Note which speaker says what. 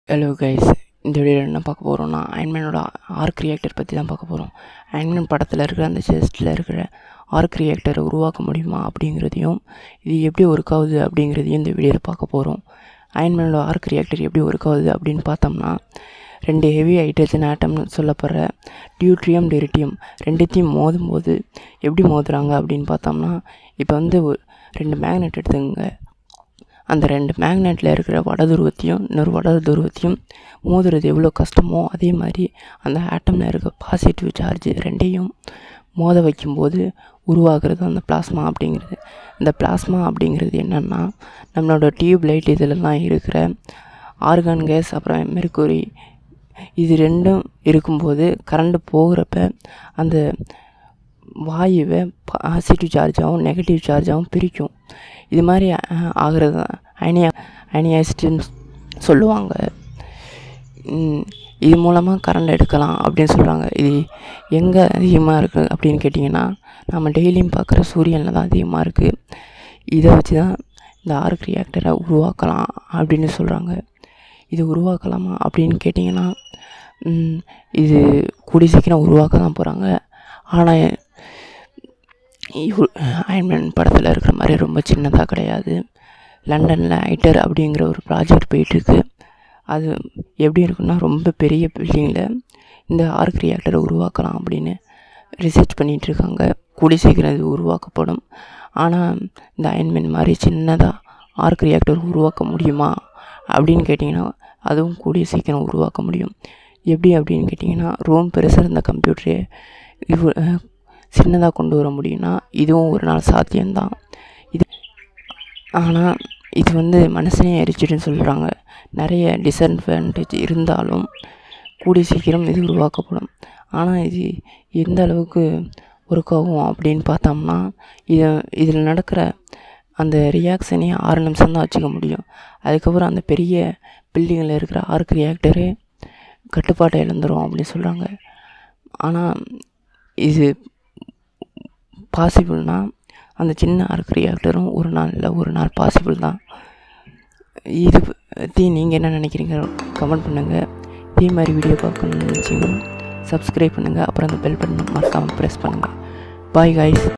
Speaker 1: hello guys இந்த வீடியோவில் என்ன பார்க்க போகிறோம்னா அயன்மேனோட ஆர்க் ரியாக்டர் பற்றி தான் பார்க்க போகிறோம் அயன்மேன் படத்தில் இருக்கிற அந்த செஸ்ட்டில் இருக்கிற ஆர்க் ரியாக்டரை உருவாக்க முடியுமா அப்படிங்கிறதையும் இது எப்படி ஒர்க் ஆகுது அப்படிங்கிறதையும் இந்த வீடியோவில் பார்க்க போகிறோம் அயன்மேனோட ஆர்க் ரியாக்டர் எப்படி ஒர்க் ஆகுது அப்படின்னு பார்த்தோம்னா ரெண்டு ஹெவி ஹைட்ரஜன் ஆட்டம்னு சொல்லப்படுற டியூட்ரியம் டெரிட்டியம் ரெண்டுத்தையும் மோதும் போது எப்படி மோதுறாங்க அப்படின்னு பார்த்தோம்னா இப்போ வந்து ஒரு ரெண்டு மேக்னெட் எடுத்துங்க அந்த ரெண்டு மேக்னெட்டில் இருக்கிற வட துருவத்தையும் இன்னொரு வட துருவத்தையும் மோதுறது எவ்வளோ கஷ்டமோ அதே மாதிரி அந்த ஆட்டமில் இருக்க பாசிட்டிவ் சார்ஜ் ரெண்டையும் மோத வைக்கும்போது உருவாகிறது அந்த பிளாஸ்மா அப்படிங்கிறது இந்த பிளாஸ்மா அப்படிங்கிறது என்னென்னா நம்மளோட டியூப் லைட் இதிலெல்லாம் இருக்கிற ஆர்கான் கேஸ் அப்புறம் மெர்க்குரி இது ரெண்டும் இருக்கும்போது கரண்ட் போகிறப்ப அந்த வாயுவை பாசிட்டிவ் சார்ஜாகவும் நெகட்டிவ் சார்ஜாகவும் பிரிக்கும் இது மாதிரி அஹ், ஆகிறது தான் அயனியா அயனியாசிட்டின்னு சொல்லுவாங்க ம், இது மூலமாக கரண்ட் எடுக்கலாம் அப்படின்னு சொல்கிறாங்க இது எங்கே அதிகமாக இருக்குது அப்படின்னு கேட்டிங்கன்னா நம்ம டெய்லியும் பார்க்குற சூரியனில் தான் அதிகமாக இருக்குது இதை வச்சு தான் இந்த ஆர்க் ரியாக்டரை உருவாக்கலாம் அப்படின்னு சொல்கிறாங்க இது உருவாக்கலாமா அப்படின்னு கேட்டிங்கன்னா ம், இது கூடி சீக்கிரம் உருவாக்க தான் போகிறாங்க ஆனால் அயன்மேன் படத்தில் இருக்கிற மாதிரி ரொம்ப சின்னதாக கிடையாது லண்டனில் ஐட்டர் அப்படிங்கிற ஒரு ப்ராஜெக்ட் போயிட்டுருக்கு அது எப்படி இருக்குன்னா ரொம்ப பெரிய பில்டிங்கில் இந்த ஆர்க் ரியாக்டரை உருவாக்கலாம் அப்படின்னு ரிசர்ச் பண்ணிகிட்ருக்காங்க கூடி சீக்கிரம் இது உருவாக்கப்படும் ஆனால் இந்த அயன்மேன் மாதிரி சின்னதாக ஆர்க் ரியாக்டர் உருவாக்க முடியுமா அப்படின்னு கேட்டிங்கன்னா அதுவும் கூடிய சீக்கிரம் உருவாக்க முடியும் எப்படி அப்படின்னு கேட்டிங்கன்னா ரோம் பெருசாக இருந்த கம்ப்யூட்டரே இவ் சின்னதாக கொண்டு வர முடியும்னா இதுவும் ஒரு நாள் சாத்தியம்தான் இது ஆனால் இது வந்து மனசனே எரிச்சிடுன்னு சொல்கிறாங்க நிறைய டிஸ்அட்வான்டேஜ் இருந்தாலும் கூடிய சீக்கிரம் இது உருவாக்கப்படும் ஆனால் இது எந்த அளவுக்கு ஒர்க் ஆகும் அப்படின்னு பார்த்தோம்னா இதை இதில் நடக்கிற அந்த ரியாக்ஷனே ஆறு நிமிஷம் தான் வச்சுக்க முடியும் அதுக்கப்புறம் அந்த பெரிய பில்டிங்கில் இருக்கிற ஆர்க் ரியாக்டரு கட்டுப்பாட்டை இழந்துரும் அப்படின்னு சொல்கிறாங்க ஆனால் இது பாசிபிள்னா அந்த சின்ன ஆர்க் ரியாக்டரும் ஒரு நாள் இல்லை ஒரு நாள் பாசிபிள் தான் இது பற்றி நீங்கள் என்ன நினைக்கிறீங்க கமெண்ட் பண்ணுங்கள் இதே மாதிரி வீடியோ பார்க்கணும்னு நினச்சிங்கன்னா சப்ஸ்கிரைப் பண்ணுங்கள் அப்புறம் அந்த பெல் பட்டன் மறக்காமல் ப்ரெஸ் பண்ணுங்கள் பாய் காய்ஸ்